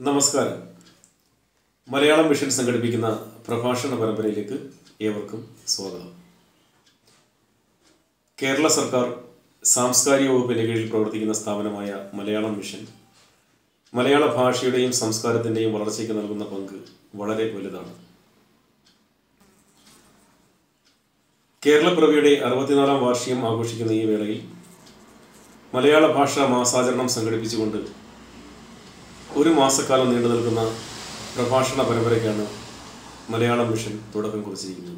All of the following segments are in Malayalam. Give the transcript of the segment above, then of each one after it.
നമസ്കാരം മലയാളം മിഷൻ സംഘടിപ്പിക്കുന്ന പ്രഭാഷണ പരമ്പരയിലേക്ക് ഏവർക്കും സ്വാഗതം കേരള സർക്കാർ സാംസ്കാരിക വകുപ്പിന്റെ കീഴിൽ പ്രവർത്തിക്കുന്ന സ്ഥാപനമായ മലയാളം മിഷൻ മലയാള ഭാഷയുടെയും സംസ്കാരത്തിന്റെയും വളർച്ചയ്ക്ക് നൽകുന്ന പങ്ക് വളരെ വലുതാണ് കേരളപ്പിറവിയുടെ അറുപത്തിനാലാം വാർഷികം ആഘോഷിക്കുന്ന ഈ വേളയിൽ മലയാള ഭാഷാ മാസാചരണം സംഘടിപ്പിച്ചുകൊണ്ട് ഒരു മാസക്കാലം നീണ്ടു നിൽക്കുന്ന പ്രഭാഷണ പരമ്പരയ്ക്കാണ് മലയാളം മിഷൻ തുടക്കം കുറിച്ചിരിക്കുന്നത്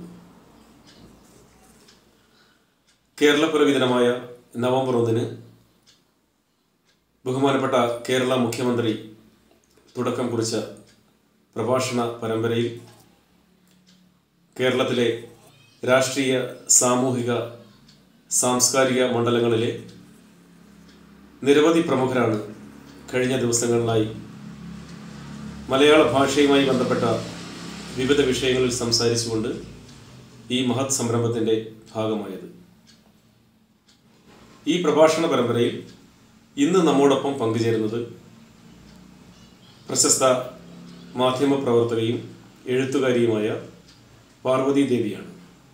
കേരളപ്പിറവി ദിനമായ നവംബർ ഒന്നിന് ബഹുമാനപ്പെട്ട കേരള മുഖ്യമന്ത്രി തുടക്കം കുറിച്ച പ്രഭാഷണ പരമ്പരയിൽ കേരളത്തിലെ രാഷ്ട്രീയ സാമൂഹിക സാംസ്കാരിക മണ്ഡലങ്ങളിലെ നിരവധി പ്രമുഖരാണ് കഴിഞ്ഞ ദിവസങ്ങളിലായി മലയാള ഭാഷയുമായി ബന്ധപ്പെട്ട വിവിധ വിഷയങ്ങളിൽ സംസാരിച്ചുകൊണ്ട് ഈ മഹത് സംരംഭത്തിൻ്റെ ഭാഗമായത് ഈ പ്രഭാഷണ പരമ്പരയിൽ ഇന്ന് നമ്മോടൊപ്പം പങ്കുചേരുന്നത് പ്രശസ്ത മാധ്യമപ്രവർത്തകയും എഴുത്തുകാരിയുമായ പാർവതി ദേവിയാണ്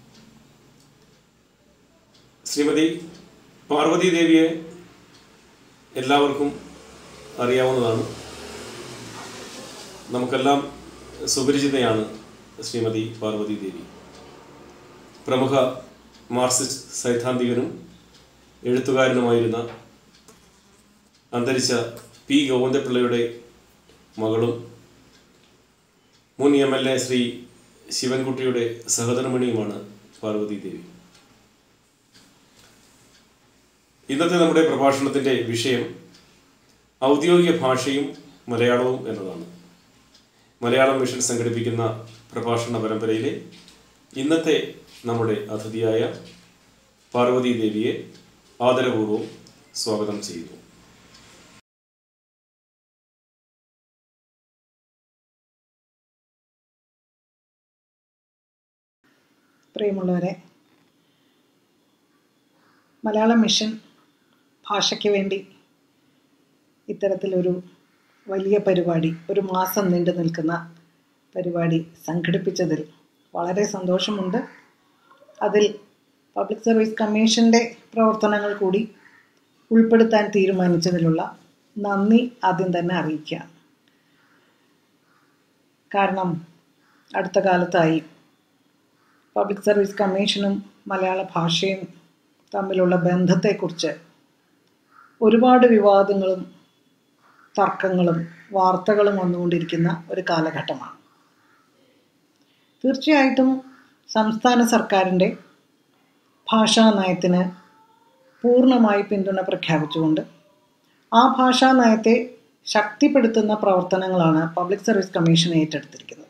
ശ്രീമതി പാർവതി ദേവിയെ എല്ലാവർക്കും അറിയാവുന്നതാണ് നമുക്കെല്ലാം സുപരിചിതയാണ് ശ്രീമതി പാർവതി ദേവി പ്രമുഖ മാർക്സിസ്റ്റ് സൈദ്ധാന്തികനും എഴുത്തുകാരനുമായിരുന്ന അന്തരിച്ച പി ഗോവിന്ദപിള്ളയുടെ മകളും മുൻ എം എൽ എ ശ്രീ ശിവൻകുട്ടിയുടെ സഹോദരമണിയുമാണ് പാർവതി ദേവി ഇന്നത്തെ നമ്മുടെ പ്രഭാഷണത്തിൻ്റെ വിഷയം ഔദ്യോഗിക ഭാഷയും മലയാളവും എന്നതാണ് മലയാളം മിഷൻ സംഘടിപ്പിക്കുന്ന പ്രഭാഷണ പരമ്പരയിലെ ഇന്നത്തെ നമ്മുടെ അതിഥിയായ പാർവതി ദേവിയെ ആദരപൂർവ്വം സ്വാഗതം ചെയ്യുന്നു പ്രിയമുള്ളവരെ മലയാളം മിഷൻ ഭാഷയ്ക്ക് വേണ്ടി ഇത്തരത്തിലൊരു വലിയ പരിപാടി ഒരു മാസം നീണ്ടു നിൽക്കുന്ന പരിപാടി സംഘടിപ്പിച്ചതിൽ വളരെ സന്തോഷമുണ്ട് അതിൽ പബ്ലിക് സർവീസ് കമ്മീഷൻ്റെ പ്രവർത്തനങ്ങൾ കൂടി ഉൾപ്പെടുത്താൻ തീരുമാനിച്ചതിലുള്ള നന്ദി ആദ്യം തന്നെ അറിയിക്കാം കാരണം അടുത്ത കാലത്തായി പബ്ലിക് സർവീസ് കമ്മീഷനും മലയാള ഭാഷയും തമ്മിലുള്ള ബന്ധത്തെക്കുറിച്ച് ഒരുപാട് വിവാദങ്ങളും തർക്കങ്ങളും വാർത്തകളും വന്നുകൊണ്ടിരിക്കുന്ന ഒരു കാലഘട്ടമാണ് തീർച്ചയായിട്ടും സംസ്ഥാന സർക്കാരിൻ്റെ ഭാഷാ നയത്തിന് പൂർണ്ണമായി പിന്തുണ പ്രഖ്യാപിച്ചുകൊണ്ട് ആ ഭാഷാ നയത്തെ ശക്തിപ്പെടുത്തുന്ന പ്രവർത്തനങ്ങളാണ് പബ്ലിക് സർവീസ് കമ്മീഷൻ ഏറ്റെടുത്തിരിക്കുന്നത്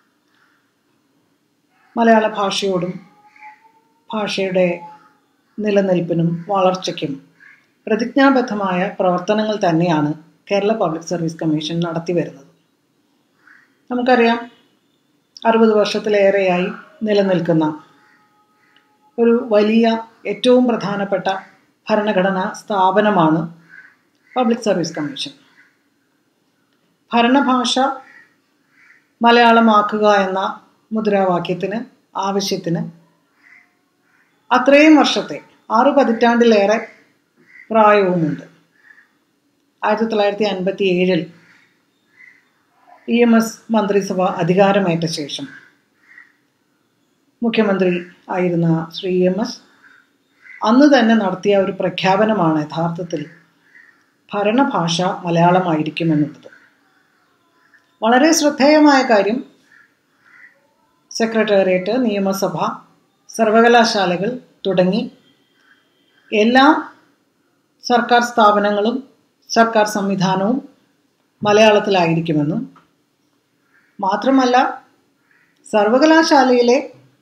മലയാള ഭാഷയോടും ഭാഷയുടെ നിലനിൽപ്പിനും വളർച്ചയ്ക്കും പ്രതിജ്ഞാബദ്ധമായ പ്രവർത്തനങ്ങൾ തന്നെയാണ് കേരള പബ്ലിക് സർവീസ് കമ്മീഷൻ നടത്തി വരുന്നത് നമുക്കറിയാം അറുപത് വർഷത്തിലേറെയായി നിലനിൽക്കുന്ന ഒരു വലിയ ഏറ്റവും പ്രധാനപ്പെട്ട ഭരണഘടനാ സ്ഥാപനമാണ് പബ്ലിക് സർവീസ് കമ്മീഷൻ ഭരണഭാഷ മലയാളമാക്കുക എന്ന മുദ്രാവാക്യത്തിന് ആവശ്യത്തിന് അത്രയും വർഷത്തെ ആറ് പതിറ്റാണ്ടിലേറെ പ്രായവുമുണ്ട് ആയിരത്തി തൊള്ളായിരത്തി അൻപത്തി ഏഴിൽ ഇ എം എസ് മന്ത്രിസഭ അധികാരമേറ്റ ശേഷം മുഖ്യമന്ത്രി ആയിരുന്ന ശ്രീ എം എസ് അന്ന് തന്നെ നടത്തിയ ഒരു പ്രഖ്യാപനമാണ് യഥാർത്ഥത്തിൽ ഭരണഭാഷ മലയാളമായിരിക്കുമെന്നുള്ളത് വളരെ ശ്രദ്ധേയമായ കാര്യം സെക്രട്ടേറിയറ്റ് നിയമസഭ സർവകലാശാലകൾ തുടങ്ങി എല്ലാ സർക്കാർ സ്ഥാപനങ്ങളും സർക്കാർ സംവിധാനവും മലയാളത്തിലായിരിക്കുമെന്നും മാത്രമല്ല സർവകലാശാലയിലെ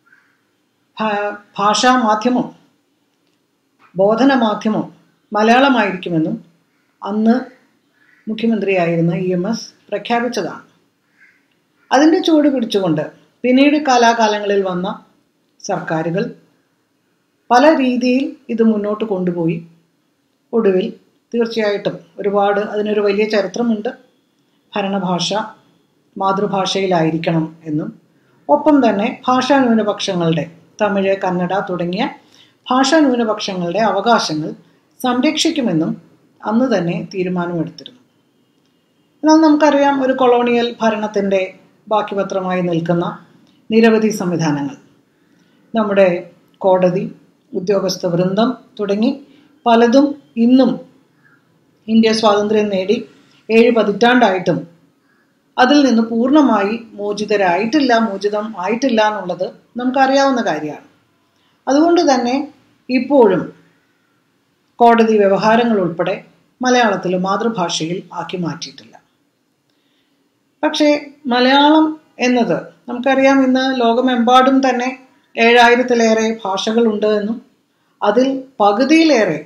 ഭാഷാ മാധ്യമം ബോധന മാധ്യമം മലയാളമായിരിക്കുമെന്നും അന്ന് മുഖ്യമന്ത്രിയായിരുന്ന ഇ എം എസ് പ്രഖ്യാപിച്ചതാണ് അതിൻ്റെ ചൂട് പിടിച്ചുകൊണ്ട് പിന്നീട് കാലാകാലങ്ങളിൽ വന്ന സർക്കാരുകൾ പല രീതിയിൽ ഇത് മുന്നോട്ട് കൊണ്ടുപോയി ഒടുവിൽ തീർച്ചയായിട്ടും ഒരുപാട് അതിനൊരു വലിയ ചരിത്രമുണ്ട് ഭരണഭാഷ മാതൃഭാഷയിലായിരിക്കണം എന്നും ഒപ്പം തന്നെ ഭാഷാ ന്യൂനപക്ഷങ്ങളുടെ തമിഴ് കന്നഡ തുടങ്ങിയ ഭാഷാ ന്യൂനപക്ഷങ്ങളുടെ അവകാശങ്ങൾ സംരക്ഷിക്കുമെന്നും അന്ന് തന്നെ തീരുമാനമെടുത്തിരുന്നു എന്നാൽ നമുക്കറിയാം ഒരു കൊളോണിയൽ ഭരണത്തിൻ്റെ ബാക്കിപത്രമായി നിൽക്കുന്ന നിരവധി സംവിധാനങ്ങൾ നമ്മുടെ കോടതി ഉദ്യോഗസ്ഥ വൃന്ദം തുടങ്ങി പലതും ഇന്നും ഇന്ത്യ സ്വാതന്ത്ര്യം നേടി ഏഴ് പതിറ്റാണ്ടായിട്ടും അതിൽ നിന്ന് പൂർണ്ണമായി മോചിതരായിട്ടില്ല മോചിതം ആയിട്ടില്ല എന്നുള്ളത് നമുക്കറിയാവുന്ന കാര്യമാണ് അതുകൊണ്ട് തന്നെ ഇപ്പോഴും കോടതി വ്യവഹാരങ്ങൾ ഉൾപ്പെടെ മലയാളത്തിൽ മാതൃഭാഷയിൽ ആക്കി മാറ്റിയിട്ടില്ല പക്ഷേ മലയാളം എന്നത് നമുക്കറിയാം ഇന്ന് ലോകമെമ്പാടും തന്നെ ഏഴായിരത്തിലേറെ ഭാഷകളുണ്ട് എന്നും അതിൽ പകുതിയിലേറെ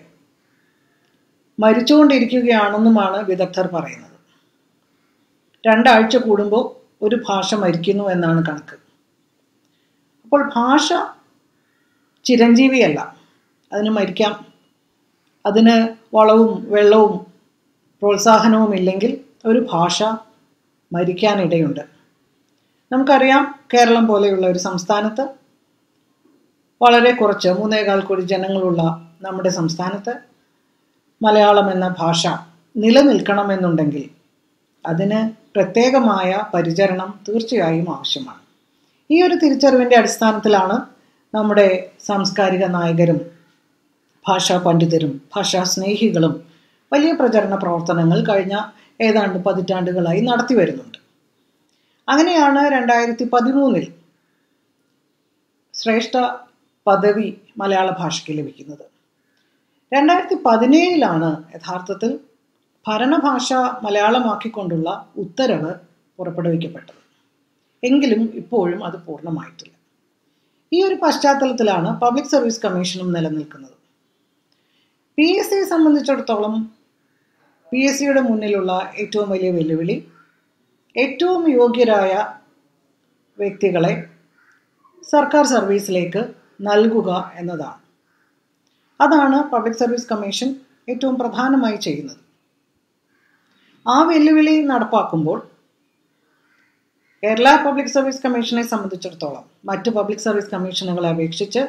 മരിച്ചുകൊണ്ടിരിക്കുകയാണെന്നുമാണ് വിദഗ്ധർ പറയുന്നത് രണ്ടാഴ്ച കൂടുമ്പോൾ ഒരു ഭാഷ മരിക്കുന്നു എന്നാണ് കണക്ക് അപ്പോൾ ഭാഷ ചിരഞ്ജീവിയല്ല അതിന് മരിക്കാം അതിന് വളവും വെള്ളവും പ്രോത്സാഹനവും ഇല്ലെങ്കിൽ ഒരു ഭാഷ മരിക്കാനിടയുണ്ട് നമുക്കറിയാം കേരളം പോലെയുള്ള ഒരു സംസ്ഥാനത്ത് വളരെ കുറച്ച് മൂന്നേകാൽ കോടി ജനങ്ങളുള്ള നമ്മുടെ സംസ്ഥാനത്ത് മലയാളം എന്ന ഭാഷ നിലനിൽക്കണമെന്നുണ്ടെങ്കിൽ അതിന് പ്രത്യേകമായ പരിചരണം തീർച്ചയായും ആവശ്യമാണ് ഈ ഒരു തിരിച്ചറിവിൻ്റെ അടിസ്ഥാനത്തിലാണ് നമ്മുടെ സാംസ്കാരിക നായകരും ഭാഷാ പണ്ഡിതരും ഭാഷാ സ്നേഹികളും വലിയ പ്രചരണ പ്രവർത്തനങ്ങൾ കഴിഞ്ഞ ഏതാണ്ട് പതിറ്റാണ്ടുകളായി നടത്തി വരുന്നുണ്ട് അങ്ങനെയാണ് രണ്ടായിരത്തി പതിമൂന്നിൽ ശ്രേഷ്ഠ പദവി മലയാള ഭാഷയ്ക്ക് ലഭിക്കുന്നത് രണ്ടായിരത്തി പതിനേഴിലാണ് യഥാർത്ഥത്തിൽ ഭരണഭാഷ മലയാളമാക്കിക്കൊണ്ടുള്ള ഉത്തരവ് പുറപ്പെടുവിക്കപ്പെട്ടത് എങ്കിലും ഇപ്പോഴും അത് പൂർണ്ണമായിട്ടില്ല ഈ ഒരു പശ്ചാത്തലത്തിലാണ് പബ്ലിക് സർവീസ് കമ്മീഷനും നിലനിൽക്കുന്നത് പി എസ് സിയെ സംബന്ധിച്ചിടത്തോളം പി എസ് സിയുടെ മുന്നിലുള്ള ഏറ്റവും വലിയ വെല്ലുവിളി ഏറ്റവും യോഗ്യരായ വ്യക്തികളെ സർക്കാർ സർവീസിലേക്ക് നൽകുക എന്നതാണ് അതാണ് പബ്ലിക് സർവീസ് കമ്മീഷൻ ഏറ്റവും പ്രധാനമായി ചെയ്യുന്നത് ആ വെല്ലുവിളി നടപ്പാക്കുമ്പോൾ കേരള പബ്ലിക് സർവീസ് കമ്മീഷനെ സംബന്ധിച്ചിടത്തോളം മറ്റ് പബ്ലിക് സർവീസ് കമ്മീഷനുകളെ അപേക്ഷിച്ച്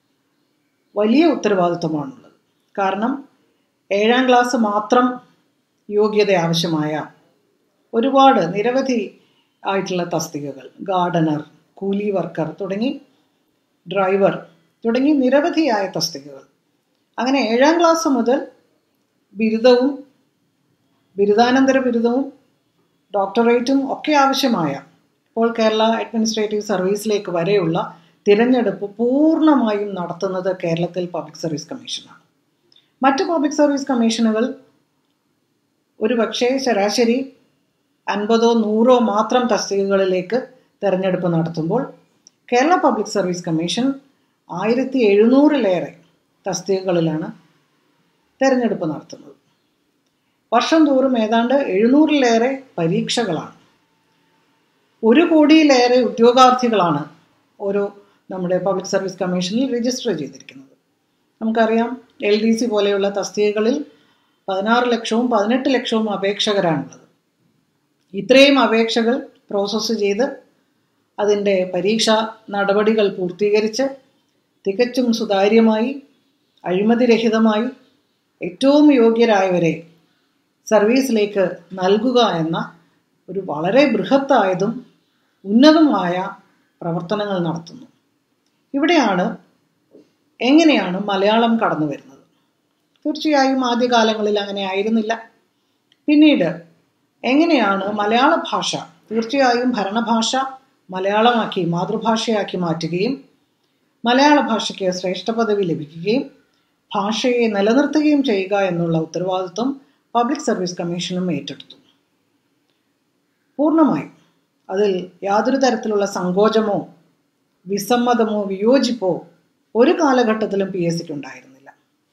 വലിയ ഉത്തരവാദിത്വമാണുള്ളത് കാരണം ഏഴാം ക്ലാസ് മാത്രം യോഗ്യത ആവശ്യമായ ഒരുപാട് നിരവധി ആയിട്ടുള്ള തസ്തികകൾ ഗാർഡനർ കൂലി വർക്കർ തുടങ്ങി ഡ്രൈവർ തുടങ്ങി നിരവധിയായ തസ്തികകൾ അങ്ങനെ ഏഴാം ക്ലാസ് മുതൽ ബിരുദവും ബിരുദാനന്തര ബിരുദവും ഡോക്ടറേറ്റും ഒക്കെ ആവശ്യമായ ഇപ്പോൾ കേരള അഡ്മിനിസ്ട്രേറ്റീവ് സർവീസിലേക്ക് വരെയുള്ള തിരഞ്ഞെടുപ്പ് പൂർണ്ണമായും നടത്തുന്നത് കേരളത്തിൽ പബ്ലിക് സർവീസ് കമ്മീഷനാണ് മറ്റ് പബ്ലിക് സർവീസ് കമ്മീഷനുകൾ ഒരു പക്ഷേ ശരാശരി അൻപതോ നൂറോ മാത്രം തസ്തികകളിലേക്ക് തെരഞ്ഞെടുപ്പ് നടത്തുമ്പോൾ കേരള പബ്ലിക് സർവീസ് കമ്മീഷൻ ആയിരത്തി എഴുന്നൂറിലേറെ തസ്തികകളിലാണ് തെരഞ്ഞെടുപ്പ് നടത്തുന്നത് വർഷം തോറും ഏതാണ്ട് എഴുന്നൂറിലേറെ പരീക്ഷകളാണ് ഒരു കോടിയിലേറെ ഉദ്യോഗാർത്ഥികളാണ് ഓരോ നമ്മുടെ പബ്ലിക് സർവീസ് കമ്മീഷനിൽ രജിസ്റ്റർ ചെയ്തിരിക്കുന്നത് നമുക്കറിയാം എൽ ഡി സി പോലെയുള്ള തസ്തികകളിൽ പതിനാറ് ലക്ഷവും പതിനെട്ട് ലക്ഷവും അപേക്ഷകരാണുള്ളത് ഇത്രയും അപേക്ഷകൾ പ്രോസസ്സ് ചെയ്ത് അതിൻ്റെ പരീക്ഷാ നടപടികൾ പൂർത്തീകരിച്ച് തികച്ചും സുതാര്യമായി അഴിമതിരഹിതമായി ഏറ്റവും യോഗ്യരായവരെ സർവീസിലേക്ക് നൽകുക എന്ന ഒരു വളരെ ബൃഹത്തായതും ഉന്നതമായ പ്രവർത്തനങ്ങൾ നടത്തുന്നു ഇവിടെയാണ് എങ്ങനെയാണ് മലയാളം കടന്നു വരുന്നത് തീർച്ചയായും ആദ്യകാലങ്ങളിൽ അങ്ങനെ ആയിരുന്നില്ല പിന്നീട് എങ്ങനെയാണ് മലയാള ഭാഷ തീർച്ചയായും ഭരണഭാഷ മലയാളമാക്കി മാതൃഭാഷയാക്കി മാറ്റുകയും മലയാള ഭാഷയ്ക്ക് ശ്രേഷ്ഠ പദവി ലഭിക്കുകയും ഭാഷയെ നിലനിർത്തുകയും ചെയ്യുക എന്നുള്ള ഉത്തരവാദിത്വം പബ്ലിക് സർവീസ് കമ്മീഷനും ഏറ്റെടുത്തു പൂർണ്ണമായും അതിൽ യാതൊരു തരത്തിലുള്ള സങ്കോചമോ വിസമ്മതമോ വിയോജിപ്പോ ഒരു കാലഘട്ടത്തിലും പി എസ് സിക്ക് ഉണ്ടായിരുന്നില്ല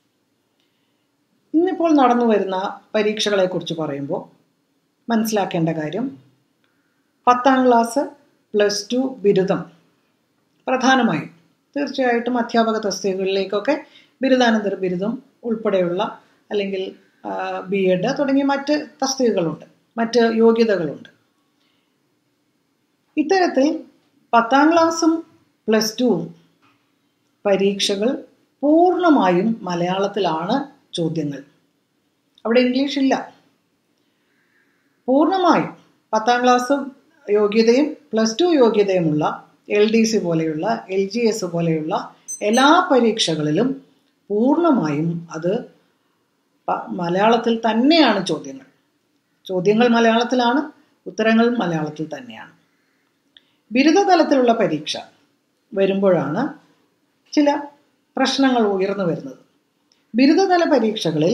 ഇന്നിപ്പോൾ നടന്നു വരുന്ന പരീക്ഷകളെക്കുറിച്ച് പറയുമ്പോൾ മനസ്സിലാക്കേണ്ട കാര്യം പത്താം ക്ലാസ് പ്ലസ് ടു ബിരുദം പ്രധാനമായും തീർച്ചയായിട്ടും അധ്യാപക തസ്തികകളിലേക്കൊക്കെ ബിരുദാനന്തര ബിരുദം ഉൾപ്പെടെയുള്ള അല്ലെങ്കിൽ ബി എഡ് തുടങ്ങിയ മറ്റ് തസ്തികകളുണ്ട് മറ്റ് യോഗ്യതകളുണ്ട് ഇത്തരത്തിൽ പത്താം ക്ലാസ്സും പ്ലസ് ടുവും പരീക്ഷകൾ പൂർണ്ണമായും മലയാളത്തിലാണ് ചോദ്യങ്ങൾ അവിടെ ഇംഗ്ലീഷ് ഇല്ല പൂർണ്ണമായും പത്താം ക്ലാസ് യോഗ്യതയും പ്ലസ് ടു യോഗ്യതയുമുള്ള എൽ ഡി സി പോലെയുള്ള എൽ ജി എസ് പോലെയുള്ള എല്ലാ പരീക്ഷകളിലും പൂർണ്ണമായും അത് പ- മലയാളത്തിൽ തന്നെയാണ് ചോദ്യങ്ങൾ ചോദ്യങ്ങൾ മലയാളത്തിലാണ് ഉത്തരങ്ങൾ മലയാളത്തിൽ തന്നെയാണ് ബിരുദതലത്തിലുള്ള പരീക്ഷ വരുമ്പോഴാണ് ചില പ്രശ്നങ്ങൾ ഉയർന്നു വരുന്നത് ബിരുദതല പരീക്ഷകളിൽ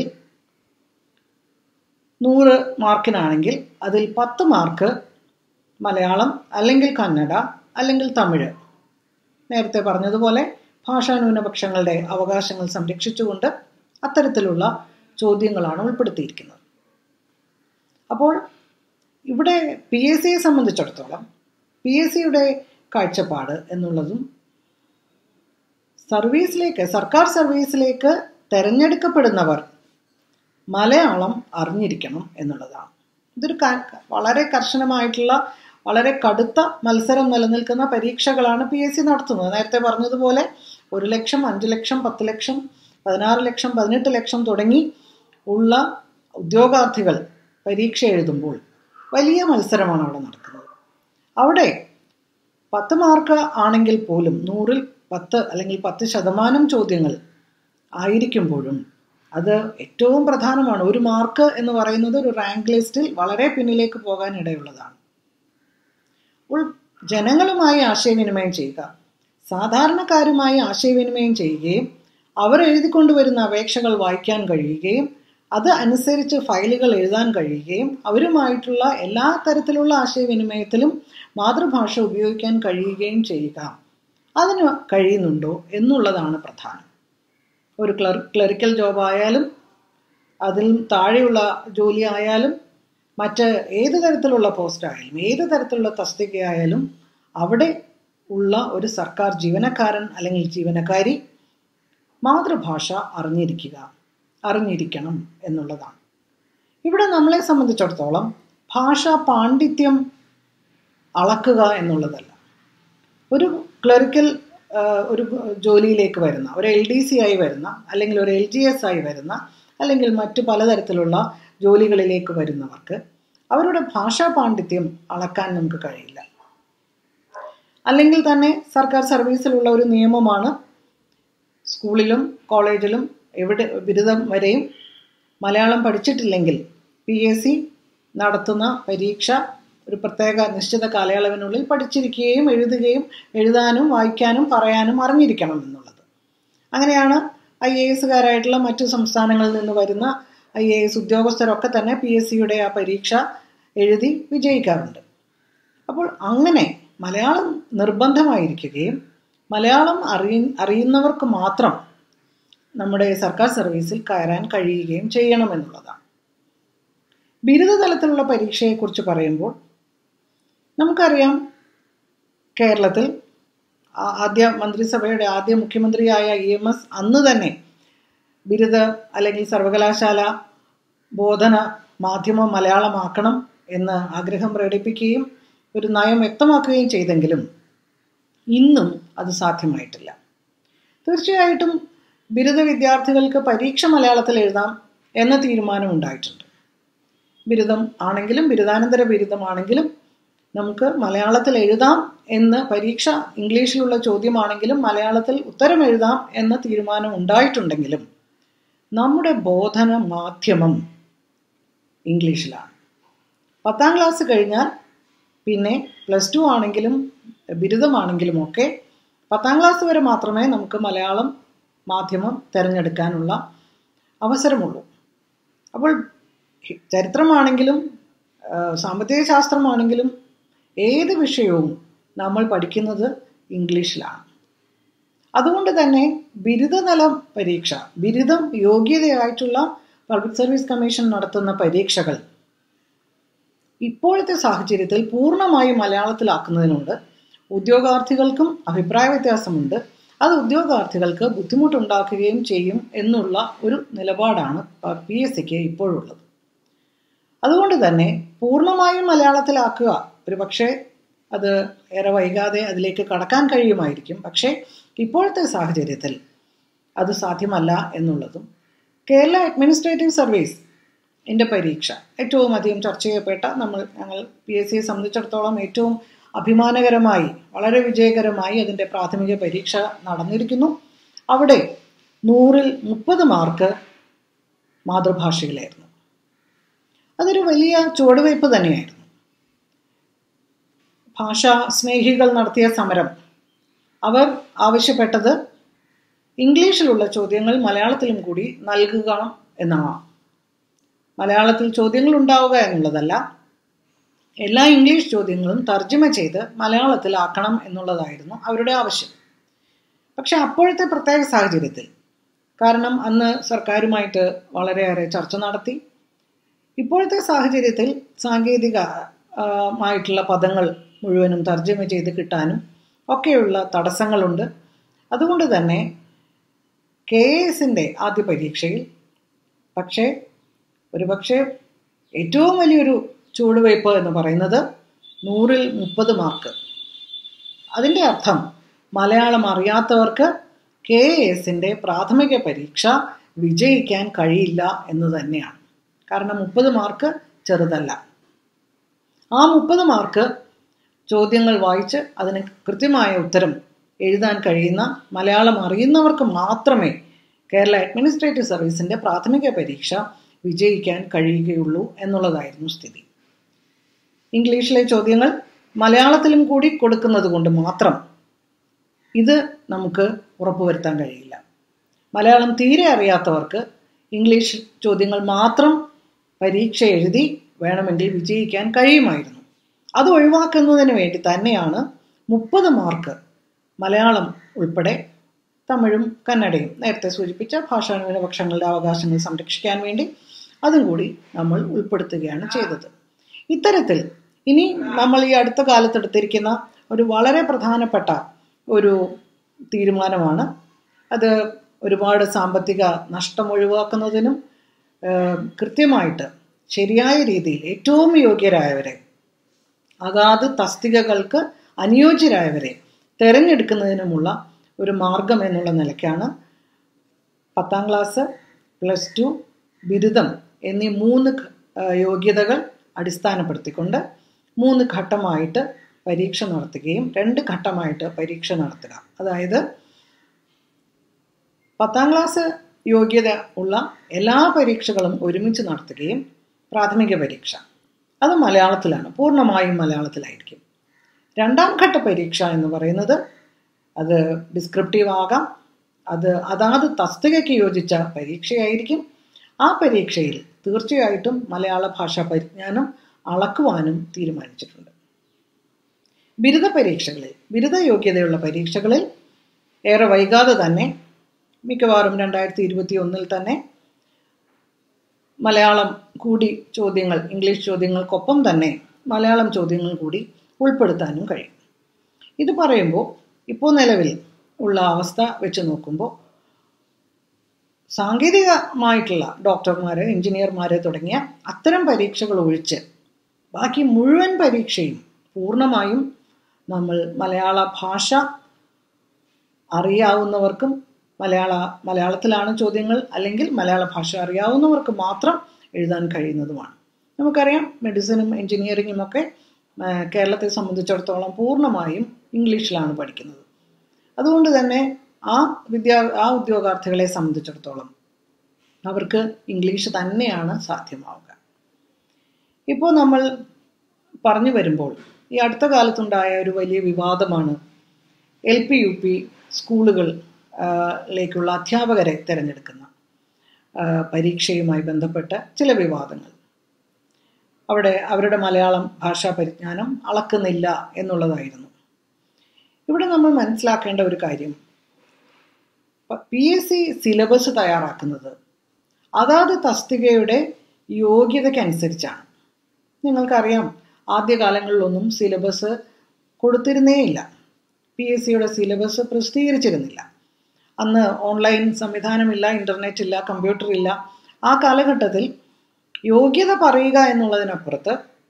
നൂറ് മാർക്കിനാണെങ്കിൽ അതിൽ പത്ത് മാർക്ക് മലയാളം അല്ലെങ്കിൽ കന്നഡ അല്ലെങ്കിൽ തമിഴ് നേരത്തെ പറഞ്ഞതുപോലെ ഭാഷാ ന്യൂനപക്ഷങ്ങളുടെ അവകാശങ്ങൾ സംരക്ഷിച്ചുകൊണ്ട് അത്തരത്തിലുള്ള ചോദ്യങ്ങളാണ് ഉൾപ്പെടുത്തിയിരിക്കുന്നത് അപ്പോൾ ഇവിടെ പി എസ് സിയെ സംബന്ധിച്ചിടത്തോളം പി എസ് സിയുടെ കാഴ്ചപ്പാട് എന്നുള്ളതും സർവീസിലേക്ക് സർക്കാർ സർവീസിലേക്ക് തെരഞ്ഞെടുക്കപ്പെടുന്നവർ മലയാളം അറിഞ്ഞിരിക്കണം എന്നുള്ളതാണ് ഇതൊരു ക- വളരെ കർശനമായിട്ടുള്ള വളരെ കടുത്ത മത്സരം നിലനിൽക്കുന്ന പരീക്ഷകളാണ് പി എസ് സി നടത്തുന്നത് നേരത്തെ പറഞ്ഞതുപോലെ ഒരു ലക്ഷം അഞ്ച് ലക്ഷം പത്ത് ലക്ഷം പതിനാറ് ലക്ഷം പതിനെട്ട് ലക്ഷം തുടങ്ങി ഉള്ള ഉദ്യോഗാർത്ഥികൾ പരീക്ഷ എഴുതുമ്പോൾ വലിയ മത്സരമാണ് അവിടെ നടക്കുന്നത് അവിടെ പത്ത് മാർക്ക് ആണെങ്കിൽ പോലും നൂറിൽ പത്ത് അല്ലെങ്കിൽ പത്ത് ശതമാനം ചോദ്യങ്ങൾ ആയിരിക്കുമ്പോഴും അത് ഏറ്റവും പ്രധാനമാണ് ഒരു മാർക്ക് എന്ന് പറയുന്നത് ഒരു റാങ്ക് ലിസ്റ്റിൽ വളരെ പിന്നിലേക്ക് പോകാൻ ഇടയുള്ളതാണ് അപ്പോൾ ജനങ്ങളുമായി ആശയവിനിമയം ചെയ്യുക സാധാരണക്കാരുമായി ആശയവിനിമയം ചെയ്യുകയും അവർ എഴുതിക്കൊണ്ടുവരുന്ന അപേക്ഷകൾ വായിക്കാൻ കഴിയുകയും അത് അനുസരിച്ച് ഫയലുകൾ എഴുതാൻ കഴിയുകയും അവരുമായിട്ടുള്ള എല്ലാ തരത്തിലുള്ള ആശയവിനിമയത്തിലും മാതൃഭാഷ ഉപയോഗിക്കാൻ കഴിയുകയും ചെയ്യുക അതിന് കഴിയുന്നുണ്ടോ എന്നുള്ളതാണ് പ്രധാനം ഒരു ക്ലർ ക്ലറിക്കൽ ജോബ് ആയാലും അതിൽ താഴെയുള്ള ജോലി ആയാലും മറ്റ് ഏത് തരത്തിലുള്ള പോസ്റ്റ് ആയാലും ഏത് തരത്തിലുള്ള തസ്തികയായാലും അവിടെ ഉള്ള ഒരു സർക്കാർ ജീവനക്കാരൻ അല്ലെങ്കിൽ ജീവനക്കാരി മാതൃഭാഷ അറിഞ്ഞിരിക്കുക അറിഞ്ഞിരിക്കണം എന്നുള്ളതാണ് ഇവിടെ നമ്മളെ സംബന്ധിച്ചിടത്തോളം ഭാഷാ പാണ്ഡിത്യം അളക്കുക എന്നുള്ളതല്ല ഒരു ക്ലറിക്കൽ ഒരു ജോലിയിലേക്ക് വരുന്ന ഒരു എൽ ഡി സി ആയി വരുന്ന അല്ലെങ്കിൽ ഒരു എൽ ജി എസ് ആയി വരുന്ന അല്ലെങ്കിൽ മറ്റു പലതരത്തിലുള്ള ജോലികളിലേക്ക് വരുന്നവർക്ക് അവരുടെ ഭാഷാ പാണ്ഡിത്യം അളക്കാൻ നമുക്ക് കഴിയില്ല അല്ലെങ്കിൽ തന്നെ സർക്കാർ സർവീസിലുള്ള ഒരു നിയമമാണ് സ്കൂളിലും കോളേജിലും എവിടെ ബിരുദം വരെയും മലയാളം പഠിച്ചിട്ടില്ലെങ്കിൽ പി എസ് സി നടത്തുന്ന പരീക്ഷ ഒരു പ്രത്യേക നിശ്ചിത കാലയളവിനുള്ളിൽ പഠിച്ചിരിക്കുകയും എഴുതുകയും എഴുതാനും വായിക്കാനും പറയാനും അറിഞ്ഞിരിക്കണം എന്നുള്ളത് അങ്ങനെയാണ് ഐ എ എസുകാരായിട്ടുള്ള മറ്റു സംസ്ഥാനങ്ങളിൽ നിന്ന് വരുന്ന ഐ എ എസ് ഉദ്യോഗസ്ഥരൊക്കെ തന്നെ പി എസ് സിയുടെ ആ പരീക്ഷ എഴുതി വിജയിക്കാറുണ്ട് അപ്പോൾ അങ്ങനെ മലയാളം നിർബന്ധമായിരിക്കുകയും മലയാളം അറിയ അറിയുന്നവർക്ക് മാത്രം നമ്മുടെ സർക്കാർ സർവീസിൽ കയറാൻ കഴിയുകയും ചെയ്യണമെന്നുള്ളതാണ് ബിരുദതലത്തിലുള്ള പരീക്ഷയെക്കുറിച്ച് പറയുമ്പോൾ നമുക്കറിയാം കേരളത്തിൽ ആദ്യ മന്ത്രിസഭയുടെ ആദ്യ മുഖ്യമന്ത്രിയായ ഇ എം എസ് അന്ന് തന്നെ ബിരുദ അല്ലെങ്കിൽ സർവകലാശാല ബോധന മാധ്യമം മലയാളമാക്കണം എന്ന് ആഗ്രഹം പ്രകടിപ്പിക്കുകയും ഒരു നയം വ്യക്തമാക്കുകയും ചെയ്തെങ്കിലും ഇന്നും അത് സാധ്യമായിട്ടില്ല തീർച്ചയായിട്ടും ബിരുദ വിദ്യാർത്ഥികൾക്ക് പരീക്ഷ മലയാളത്തിൽ എഴുതാം എന്ന തീരുമാനം ഉണ്ടായിട്ടുണ്ട് ബിരുദം ആണെങ്കിലും ബിരുദാനന്തര ബിരുദമാണെങ്കിലും നമുക്ക് മലയാളത്തിൽ എഴുതാം എന്ന് പരീക്ഷ ഇംഗ്ലീഷിലുള്ള ചോദ്യമാണെങ്കിലും മലയാളത്തിൽ ഉത്തരം എഴുതാം എന്ന തീരുമാനം ഉണ്ടായിട്ടുണ്ടെങ്കിലും നമ്മുടെ ബോധന മാധ്യമം ഇംഗ്ലീഷിലാണ് പത്താം ക്ലാസ് കഴിഞ്ഞാൽ പിന്നെ പ്ലസ് ടു ആണെങ്കിലും ബിരുദമാണെങ്കിലും ഒക്കെ പത്താം ക്ലാസ് വരെ മാത്രമേ നമുക്ക് മലയാളം മാധ്യമം തിരഞ്ഞെടുക്കാനുള്ള അവസരമുള്ളൂ അപ്പോൾ ചരിത്രമാണെങ്കിലും സാമ്പത്തിക ശാസ്ത്രമാണെങ്കിലും ഏത് വിഷയവും നമ്മൾ പഠിക്കുന്നത് ഇംഗ്ലീഷിലാണ് അതുകൊണ്ട് തന്നെ ബിരുദതല പരീക്ഷ ബിരുദം യോഗ്യതയായിട്ടുള്ള പബ്ലിക് സർവീസ് കമ്മീഷൻ നടത്തുന്ന പരീക്ഷകൾ ഇപ്പോഴത്തെ സാഹചര്യത്തിൽ പൂർണ്ണമായും മലയാളത്തിലാക്കുന്നതിനോട് ഉദ്യോഗാർത്ഥികൾക്കും അഭിപ്രായ വ്യത്യാസമുണ്ട് അത് ഉദ്യോഗാർത്ഥികൾക്ക് ബുദ്ധിമുട്ടുണ്ടാക്കുകയും ചെയ്യും എന്നുള്ള ഒരു നിലപാടാണ് പി എസ് സിക്ക് ഇപ്പോഴുള്ളത് അതുകൊണ്ട് തന്നെ പൂർണ്ണമായും മലയാളത്തിലാക്കുക ഒരു പക്ഷേ അത് ഏറെ വൈകാതെ അതിലേക്ക് കടക്കാൻ കഴിയുമായിരിക്കും പക്ഷേ ഇപ്പോഴത്തെ സാഹചര്യത്തിൽ അത് സാധ്യമല്ല എന്നുള്ളതും കേരള അഡ്മിനിസ്ട്രേറ്റീവ് സർവീസ് എൻ്റെ പരീക്ഷ ഏറ്റവും അധികം ചർച്ച ചെയ്യപ്പെട്ട നമ്മൾ ഞങ്ങൾ പി എസ് സിയെ സംബന്ധിച്ചിടത്തോളം ഏറ്റവും അഭിമാനകരമായി വളരെ വിജയകരമായി അതിൻ്റെ പ്രാഥമിക പരീക്ഷ നടന്നിരിക്കുന്നു അവിടെ നൂറിൽ മുപ്പത് മാർക്ക് മാതൃഭാഷയിലായിരുന്നു അതൊരു വലിയ ചുവടുവയ്പ് തന്നെയായിരുന്നു ഭാഷാ സ്നേഹികൾ നടത്തിയ സമരം അവർ ആവശ്യപ്പെട്ടത് ഇംഗ്ലീഷിലുള്ള ചോദ്യങ്ങൾ മലയാളത്തിലും കൂടി നൽകുക എന്നാണ് മലയാളത്തിൽ ചോദ്യങ്ങൾ ഉണ്ടാവുക എന്നുള്ളതല്ല എല്ലാ ഇംഗ്ലീഷ് ചോദ്യങ്ങളും തർജ്ജമ ചെയ്ത് മലയാളത്തിലാക്കണം എന്നുള്ളതായിരുന്നു അവരുടെ ആവശ്യം പക്ഷെ അപ്പോഴത്തെ പ്രത്യേക സാഹചര്യത്തിൽ കാരണം അന്ന് സർക്കാരുമായിട്ട് വളരെയേറെ ചർച്ച നടത്തി ഇപ്പോഴത്തെ സാഹചര്യത്തിൽ സാങ്കേതിക മായിട്ടുള്ള പദങ്ങൾ മുഴുവനും തർജ്ജമ ചെയ്ത് കിട്ടാനും ഒക്കെയുള്ള തടസ്സങ്ങളുണ്ട് അതുകൊണ്ട് തന്നെ കെ എസിൻ്റെ ആദ്യ പരീക്ഷയിൽ പക്ഷേ ഒരുപക്ഷെ ഏറ്റവും വലിയൊരു ചുവടുവയ്പ് എന്ന് പറയുന്നത് നൂറിൽ മുപ്പത് മാർക്ക് അതിൻ്റെ അർത്ഥം മലയാളം അറിയാത്തവർക്ക് കെ എസിൻ്റെ പ്രാഥമിക പരീക്ഷ വിജയിക്കാൻ കഴിയില്ല എന്ന് തന്നെയാണ് കാരണം മുപ്പത് മാർക്ക് ചെറുതല്ല ആ മുപ്പത് മാർക്ക് ചോദ്യങ്ങൾ വായിച്ച് അതിന് കൃത്യമായ ഉത്തരം എഴുതാൻ കഴിയുന്ന മലയാളം അറിയുന്നവർക്ക് മാത്രമേ കേരള അഡ്മിനിസ്ട്രേറ്റീവ് സർവീസിൻ്റെ പ്രാഥമിക പരീക്ഷ വിജയിക്കാൻ കഴിയുകയുള്ളൂ എന്നുള്ളതായിരുന്നു സ്ഥിതി ഇംഗ്ലീഷിലെ ചോദ്യങ്ങൾ മലയാളത്തിലും കൂടി കൊടുക്കുന്നത് കൊണ്ട് മാത്രം ഇത് നമുക്ക് ഉറപ്പുവരുത്താൻ കഴിയില്ല മലയാളം തീരെ അറിയാത്തവർക്ക് ഇംഗ്ലീഷ് ചോദ്യങ്ങൾ മാത്രം പരീക്ഷ എഴുതി വേണമെങ്കിൽ വിജയിക്കാൻ കഴിയുമായിരുന്നു അത് ഒഴിവാക്കുന്നതിന് വേണ്ടി തന്നെയാണ് മുപ്പത് മാർക്ക് മലയാളം ഉൾപ്പെടെ തമിഴും കന്നഡയും നേരത്തെ സൂചിപ്പിച്ച ഭാഷാ ന്യൂനപക്ഷങ്ങളുടെ അവകാശങ്ങൾ സംരക്ഷിക്കാൻ വേണ്ടി അതും കൂടി നമ്മൾ ഉൾപ്പെടുത്തുകയാണ് ചെയ്തത് ഇത്തരത്തിൽ ഇനി നമ്മൾ ഈ അടുത്ത കാലത്ത് എടുത്തിരിക്കുന്ന ഒരു വളരെ പ്രധാനപ്പെട്ട ഒരു തീരുമാനമാണ് അത് ഒരുപാട് സാമ്പത്തിക നഷ്ടം ഒഴിവാക്കുന്നതിനും കൃത്യമായിട്ട് ശരിയായ രീതിയിൽ ഏറ്റവും യോഗ്യരായവരെ അതാത് തസ്തികകൾക്ക് അനുയോജ്യരായവരെ തിരഞ്ഞെടുക്കുന്നതിനുമുള്ള ഒരു മാർഗം എന്നുള്ള നിലയ്ക്കാണ് പത്താം ക്ലാസ് പ്ലസ് ടു ബിരുദം എന്നീ മൂന്ന് യോഗ്യതകൾ അടിസ്ഥാനപ്പെടുത്തിക്കൊണ്ട് മൂന്ന് ഘട്ടമായിട്ട് പരീക്ഷ നടത്തുകയും രണ്ട് ഘട്ടമായിട്ട് പരീക്ഷ നടത്തുക അതായത് പത്താം ക്ലാസ് യോഗ്യത ഉള്ള എല്ലാ പരീക്ഷകളും ഒരുമിച്ച് നടത്തുകയും പ്രാഥമിക പരീക്ഷ അത് മലയാളത്തിലാണ് പൂർണ്ണമായും മലയാളത്തിലായിരിക്കും രണ്ടാം ഘട്ട പരീക്ഷ എന്ന് പറയുന്നത് അത് ഡിസ്ക്രിപ്റ്റീവ് ആകാം അത് അതാത് തസ്തികയ്ക്ക് യോജിച്ച പരീക്ഷയായിരിക്കും ആ പരീക്ഷയിൽ തീർച്ചയായിട്ടും മലയാള ഭാഷാ പരിജ്ഞാനം അളക്കുവാനും തീരുമാനിച്ചിട്ടുണ്ട് ബിരുദ പരീക്ഷകളിൽ ബിരുദ യോഗ്യതയുള്ള പരീക്ഷകളിൽ ഏറെ വൈകാതെ തന്നെ മിക്കവാറും രണ്ടായിരത്തി ഇരുപത്തി ഒന്നിൽ തന്നെ മലയാളം കൂടി ചോദ്യങ്ങൾ ഇംഗ്ലീഷ് ചോദ്യങ്ങൾക്കൊപ്പം തന്നെ മലയാളം ചോദ്യങ്ങൾ കൂടി ഉൾപ്പെടുത്താനും കഴിയും ഇത് പറയുമ്പോൾ ഇപ്പോൾ നിലവിൽ ഉള്ള അവസ്ഥ വെച്ച് നോക്കുമ്പോൾ സാങ്കേതികമായിട്ടുള്ള ഡോക്ടർമാർ എഞ്ചിനീയർമാർ തുടങ്ങിയ അത്തരം പരീക്ഷകൾ ഒഴിച്ച് ബാക്കി മുഴുവൻ പരീക്ഷയും പൂർണ്ണമായും നമ്മൾ മലയാള ഭാഷ അറിയാവുന്നവർക്കും മലയാള മലയാളത്തിലാണ് ചോദ്യങ്ങൾ അല്ലെങ്കിൽ മലയാള ഭാഷ അറിയാവുന്നവർക്ക് മാത്രം എഴുതാൻ കഴിയുന്നതുമാണ് നമുക്കറിയാം മെഡിസിനും എഞ്ചിനീയറിങ്ങും ഒക്കെ കേരളത്തെ സംബന്ധിച്ചിടത്തോളം പൂർണ്ണമായും ഇംഗ്ലീഷിലാണ് പഠിക്കുന്നത് അതുകൊണ്ട് തന്നെ ആ വിദ്യാ ആ ഉദ്യോഗാർത്ഥികളെ സംബന്ധിച്ചിടത്തോളം അവർക്ക് ഇംഗ്ലീഷ് തന്നെയാണ് സാധ്യമാവുക ഇപ്പോൾ നമ്മൾ പറഞ്ഞു വരുമ്പോൾ ഈ അടുത്ത കാലത്തുണ്ടായ ഒരു വലിയ വിവാദമാണ് എൽ പി യു പി സ്കൂളുകൾ ലേക്കുള്ള അധ്യാപകരെ തിരഞ്ഞെടുക്കുന്ന പരീക്ഷയുമായി ബന്ധപ്പെട്ട ചില വിവാദങ്ങൾ അവിടെ അവരുടെ മലയാളം ഭാഷാ പരിജ്ഞാനം അളക്കുന്നില്ല എന്നുള്ളതായിരുന്നു ഇവിടെ നമ്മൾ മനസ്സിലാക്കേണ്ട ഒരു കാര്യം പി എസ് സി സിലബസ് തയ്യാറാക്കുന്നത് അതാത് തസ്തികയുടെ യോഗ്യതയ്ക്കനുസരിച്ചാണ് നിങ്ങൾക്കറിയാം ആദ്യകാലങ്ങളിലൊന്നും സിലബസ് കൊടുത്തിരുന്നേയില്ല പി എസ് സിയുടെ സിലബസ് പ്രസിദ്ധീകരിച്ചിരുന്നില്ല അന്ന് ഓൺലൈൻ സംവിധാനമില്ല ഇൻ്റർനെറ്റ് ഇല്ല കമ്പ്യൂട്ടർ ഇല്ല ആ കാലഘട്ടത്തിൽ യോഗ്യത പറയുക എന്നുള്ളതിനപ്പുറത്ത്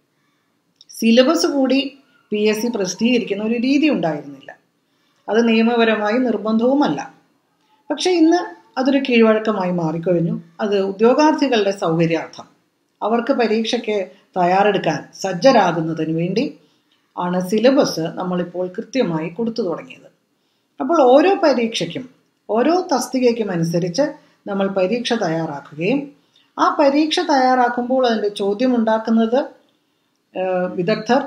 സിലബസ് കൂടി പി എസ് സി പ്രസിദ്ധീകരിക്കുന്ന ഒരു രീതി ഉണ്ടായിരുന്നില്ല അത് നിയമപരമായി നിർബന്ധവുമല്ല പക്ഷെ ഇന്ന് അതൊരു കീഴ്വഴക്കമായി മാറിക്കഴിഞ്ഞു അത് ഉദ്യോഗാർത്ഥികളുടെ സൗകര്യാർത്ഥം അവർക്ക് പരീക്ഷയ്ക്ക് തയ്യാറെടുക്കാൻ സജ്ജരാകുന്നതിന് വേണ്ടി ആണ് സിലബസ് നമ്മളിപ്പോൾ കൃത്യമായി കൊടുത്തു തുടങ്ങിയത് അപ്പോൾ ഓരോ പരീക്ഷയ്ക്കും ഓരോ തസ്തികയ്ക്കും അനുസരിച്ച് നമ്മൾ പരീക്ഷ തയ്യാറാക്കുകയും ആ പരീക്ഷ തയ്യാറാക്കുമ്പോൾ അതിൻ്റെ ചോദ്യം ഉണ്ടാക്കുന്നത് വിദഗ്ധർ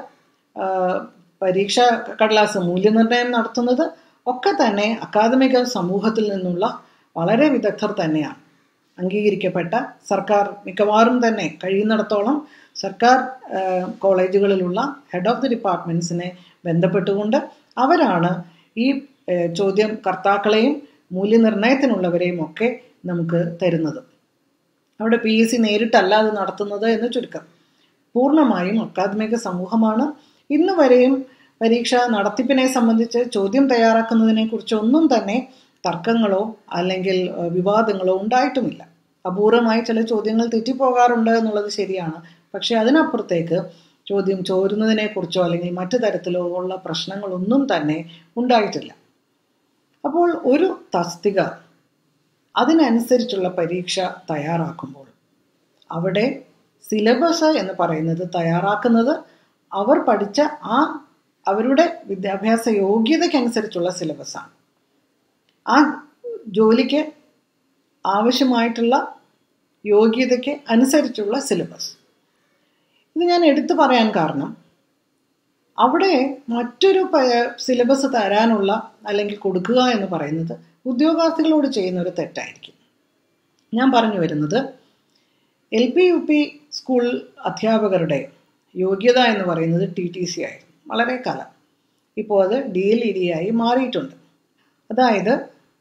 പരീക്ഷ കടലാസ് മൂല്യനിർണ്ണയം നടത്തുന്നത് ഒക്കെ തന്നെ അക്കാദമിക സമൂഹത്തിൽ നിന്നുള്ള വളരെ വിദഗ്ധർ തന്നെയാണ് അംഗീകരിക്കപ്പെട്ട സർക്കാർ മിക്കവാറും തന്നെ കഴിയുന്നിടത്തോളം സർക്കാർ കോളേജുകളിലുള്ള ഹെഡ് ഓഫ് ദി ഡിപ്പാർട്ട്മെൻറ്റ്സിനെ ബന്ധപ്പെട്ടുകൊണ്ട് അവരാണ് ഈ ചോദ്യം കർത്താക്കളെയും മൂല്യനിർണ്ണയത്തിനുള്ളവരെയും ഒക്കെ നമുക്ക് തരുന്നത് അവിടെ പി എസ് സി നേരിട്ടല്ല അത് നടത്തുന്നത് എന്ന് ചുരുക്കം പൂർണ്ണമായും അക്കാദമിക സമൂഹമാണ് ഇന്ന് വരെയും പരീക്ഷ നടത്തിപ്പിനെ സംബന്ധിച്ച് ചോദ്യം തയ്യാറാക്കുന്നതിനെ കുറിച്ചൊന്നും തന്നെ തർക്കങ്ങളോ അല്ലെങ്കിൽ വിവാദങ്ങളോ ഉണ്ടായിട്ടുമില്ല അപൂർവമായി ചില ചോദ്യങ്ങൾ തെറ്റിപ്പോകാറുണ്ട് എന്നുള്ളത് ശരിയാണ് പക്ഷെ അതിനപ്പുറത്തേക്ക് ചോദ്യം ചോരുന്നതിനെ കുറിച്ചോ അല്ലെങ്കിൽ മറ്റു തരത്തിലോ ഉള്ള പ്രശ്നങ്ങളൊന്നും തന്നെ ഉണ്ടായിട്ടില്ല അപ്പോൾ ഒരു തസ്തിക അതിനനുസരിച്ചുള്ള പരീക്ഷ തയ്യാറാക്കുമ്പോൾ അവിടെ സിലബസ് എന്ന് പറയുന്നത് തയ്യാറാക്കുന്നത് അവർ പഠിച്ച ആ അവരുടെ വിദ്യാഭ്യാസ യോഗ്യതയ്ക്കനുസരിച്ചുള്ള സിലബസാണ് ആ ജോലിക്ക് ആവശ്യമായിട്ടുള്ള യോഗ്യതയ്ക്ക് അനുസരിച്ചുള്ള സിലബസ് ഇത് ഞാൻ എടുത്തു പറയാൻ കാരണം അവിടെ മറ്റൊരു സിലബസ് തരാനുള്ള അല്ലെങ്കിൽ കൊടുക്കുക എന്ന് പറയുന്നത് ഉദ്യോഗാർത്ഥികളോട് ചെയ്യുന്ന ഒരു തെറ്റായിരിക്കും ഞാൻ പറഞ്ഞു വരുന്നത് L P U P school അധ്യാപകരുടെ യോഗ്യത എന്ന് പറയുന്നത് ടി ടി സി ആയിരുന്നു വളരെ കാലം ഇപ്പോൾ അത് ഡി എൽ ഇ ഡി ആയി മാറിയിട്ടുണ്ട് അതായത്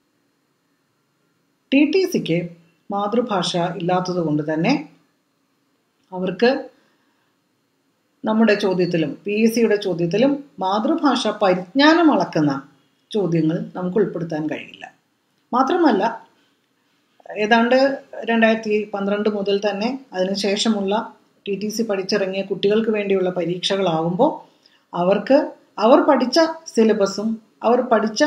ടി ടി സിക്ക് മാതൃഭാഷ ഇല്ലാത്തത് കൊണ്ട് തന്നെ അവർക്ക് നമ്മുടെ ചോദ്യത്തിലും പി എസ് സിയുടെ ചോദ്യത്തിലും മാതൃഭാഷ പരിജ്ഞാനം അളക്കുന്ന ചോദ്യങ്ങൾ നമുക്ക് ഉൾപ്പെടുത്താൻ കഴിയില്ല മാത്രമല്ല ഏതാണ്ട് രണ്ടായിരത്തി പന്ത്രണ്ട് മുതൽ തന്നെ അതിനുശേഷമുള്ള ടി ടി സി പഠിച്ചിറങ്ങിയ കുട്ടികൾക്ക് വേണ്ടിയുള്ള പരീക്ഷകളാവുമ്പോൾ അവർക്ക് അവർ പഠിച്ച സിലബസും അവർ പഠിച്ച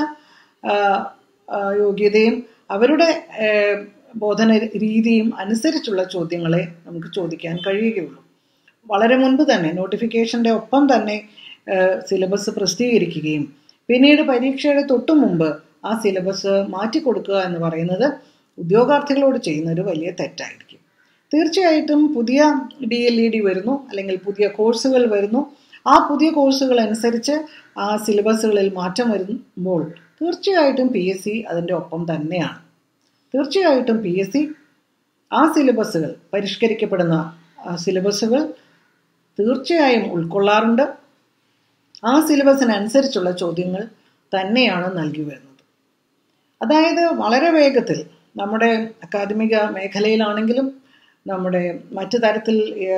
യോഗ്യതയും അവരുടെ ബോധന രീതിയും അനുസരിച്ചുള്ള ചോദ്യങ്ങളെ നമുക്ക് ചോദിക്കാൻ കഴിയുകയുള്ളൂ വളരെ മുൻപ് തന്നെ നോട്ടിഫിക്കേഷൻ്റെ ഒപ്പം തന്നെ സിലബസ് പ്രസിദ്ധീകരിക്കുകയും പിന്നീട് പരീക്ഷയുടെ തൊട്ടു മുമ്പ് ആ സിലബസ് മാറ്റിക്കൊടുക്കുക എന്ന് പറയുന്നത് ഉദ്യോഗാർത്ഥികളോട് ചെയ്യുന്ന ഒരു വലിയ തെറ്റായിരിക്കും തീർച്ചയായിട്ടും പുതിയ ഡി എൽ ഇ ഡി വരുന്നു അല്ലെങ്കിൽ പുതിയ കോഴ്സുകൾ വരുന്നു ആ പുതിയ കോഴ്സുകൾ അനുസരിച്ച് ആ സിലബസുകളിൽ മാറ്റം വരുമ്പോൾ തീർച്ചയായിട്ടും പി എസ് സി അതിൻ്റെ ഒപ്പം തന്നെയാണ് തീർച്ചയായിട്ടും പി എസ് സി ആ സിലബസുകൾ പരിഷ്കരിക്കപ്പെടുന്ന സിലബസുകൾ തീർച്ചയായും ഉൾക്കൊള്ളാറുണ്ട് ആ സിലബസിനനുസരിച്ചുള്ള ചോദ്യങ്ങൾ തന്നെയാണ് നൽകി വരുന്നത് അതായത് വളരെ വേഗത്തിൽ നമ്മുടെ അക്കാദമിക മേഖലയിലാണെങ്കിലും നമ്മുടെ മറ്റു തരത്തിൽ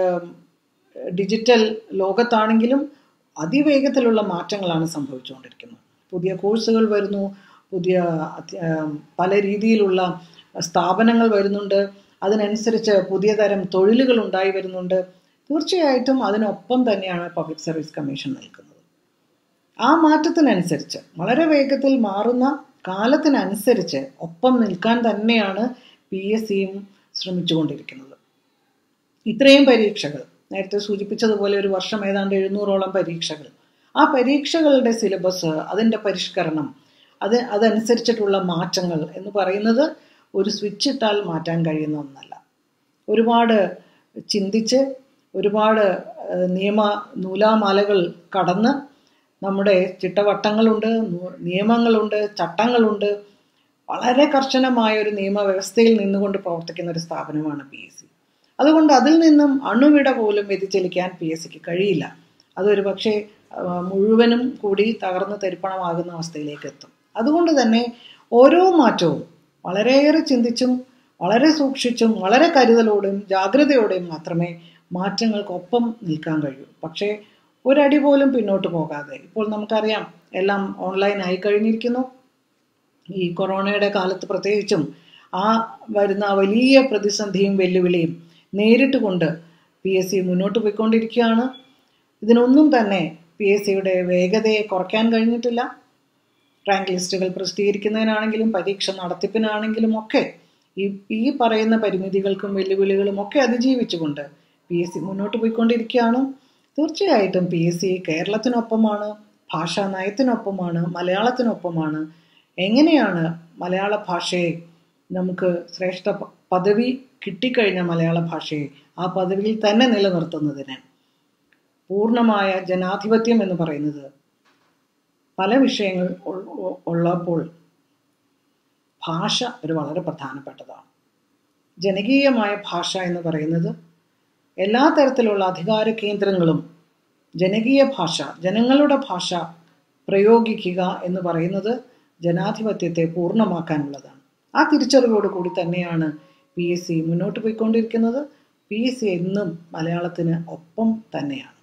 ഡിജിറ്റൽ ലോകത്താണെങ്കിലും അതിവേഗത്തിലുള്ള മാറ്റങ്ങളാണ് സംഭവിച്ചുകൊണ്ടിരിക്കുന്നത് പുതിയ കോഴ്സുകൾ വരുന്നു പുതിയ പല രീതിയിലുള്ള സ്ഥാപനങ്ങൾ വരുന്നുണ്ട് അതിനനുസരിച്ച് പുതിയ തരം തൊഴിലുകൾ ഉണ്ടായി വരുന്നുണ്ട് തീർച്ചയായിട്ടും അതിനൊപ്പം തന്നെയാണ് പബ്ലിക് സർവീസ് കമ്മീഷൻ നിൽക്കുന്നത് ആ മാറ്റത്തിനനുസരിച്ച് വളരെ വേഗത്തിൽ മാറുന്ന കാലത്തിനനുസരിച്ച് ഒപ്പം നിൽക്കാൻ തന്നെയാണ് പി എസ് സിയും ശ്രമിച്ചുകൊണ്ടിരിക്കുന്നത് ഇത്രയും പരീക്ഷകൾ നേരത്തെ സൂചിപ്പിച്ചതുപോലെ ഒരു വർഷം ഏതാണ്ട് എഴുന്നൂറോളം പരീക്ഷകൾ ആ പരീക്ഷകളുടെ സിലബസ് അതിൻ്റെ പരിഷ്കരണം അത് അതനുസരിച്ചിട്ടുള്ള മാറ്റങ്ങൾ എന്ന് പറയുന്നത് ഒരു സ്വിച്ച് ഇട്ടാൽ മാറ്റാൻ കഴിയുന്ന ഒന്നല്ല ഒരുപാട് ചിന്തിച്ച് ഒരുപാട് നിയമ നൂലാമാലകൾ കടന്ന് നമ്മുടെ ചിട്ടവട്ടങ്ങളുണ്ട് നിയമങ്ങളുണ്ട് ചട്ടങ്ങളുണ്ട് വളരെ കർശനമായ ഒരു നിയമവ്യവസ്ഥയിൽ നിന്നുകൊണ്ട് പ്രവർത്തിക്കുന്ന ഒരു സ്ഥാപനമാണ് പി എസ് സി അതുകൊണ്ട് അതിൽ നിന്നും അണുവിട പോലും വ്യതിചലിക്കാൻ പി എസ് സിക്ക് കഴിയില്ല അതൊരു പക്ഷേ മുഴുവനും കൂടി തകർന്ന് തരിപ്പണമാകുന്ന അവസ്ഥയിലേക്ക് എത്തും അതുകൊണ്ട് തന്നെ ഓരോ മാറ്റവും വളരെയേറെ ചിന്തിച്ചും വളരെ സൂക്ഷിച്ചും വളരെ കരുതലോടെയും ജാഗ്രതയോടെയും മാത്രമേ മാറ്റങ്ങൾക്കൊപ്പം നിൽക്കാൻ കഴിയൂ പക്ഷേ ഒരടി പോലും പിന്നോട്ട് പോകാതെ ഇപ്പോൾ നമുക്കറിയാം എല്ലാം ഓൺലൈൻ ആയി കഴിഞ്ഞിരിക്കുന്നു ഈ കൊറോണയുടെ കാലത്ത് പ്രത്യേകിച്ചും ആ വരുന്ന വലിയ പ്രതിസന്ധിയും വെല്ലുവിളിയും നേരിട്ട് കൊണ്ട് പി എസ് സി മുന്നോട്ട് പോയിക്കൊണ്ടിരിക്കുകയാണ് ഇതിനൊന്നും തന്നെ പി എസ് സിയുടെ വേഗതയെ കുറയ്ക്കാൻ കഴിഞ്ഞിട്ടില്ല റാങ്ക് ലിസ്റ്റുകൾ പ്രസിദ്ധീകരിക്കുന്നതിനാണെങ്കിലും പരീക്ഷ നടത്തിപ്പിനാണെങ്കിലും ഒക്കെ ഈ ഈ പറയുന്ന പരിമിതികൾക്കും വെല്ലുവിളികളും ഒക്കെ അതിജീവിച്ചുകൊണ്ട് പി എസ് സി മുന്നോട്ട് പോയിക്കൊണ്ടിരിക്കുകയാണ് തീർച്ചയായിട്ടും പി എസ് സി കേരളത്തിനൊപ്പമാണ് ഭാഷാ നയത്തിനൊപ്പമാണ് മലയാളത്തിനൊപ്പമാണ് എങ്ങനെയാണ് മലയാള ഭാഷയെ നമുക്ക് ശ്രേഷ്ഠ പ- പദവി കിട്ടിക്കഴിഞ്ഞ മലയാള ഭാഷയെ ആ പദവിയിൽ തന്നെ നിലനിർത്തുന്നതിന് പൂർണ്ണമായ ജനാധിപത്യം എന്ന് പറയുന്നത് പല വിഷയങ്ങൾ ഉൾ- ഉ- ഉള്ളപ്പോൾ ഭാഷ ഒരു വളരെ പ്രധാനപ്പെട്ടതാണ് ജനകീയമായ ഭാഷ എന്ന് പറയുന്നത് എല്ലാ തരത്തിലുള്ള അധികാര കേന്ദ്രങ്ങളും ജനകീയ ഭാഷ ജനങ്ങളുടെ ഭാഷ പ്രയോഗിക്കുക എന്ന് പറയുന്നത് ജനാധിപത്യത്തെ പൂർണ്ണമാക്കാനുള്ളതാണ് ആ തിരിച്ചറിവോട് കൂടി തന്നെയാണ് പി എസ് സി മുന്നോട്ട് പോയിക്കൊണ്ടിരിക്കുന്നത് പി എസ് സി എന്നും മലയാളത്തിന് ഒപ്പം തന്നെയാണ്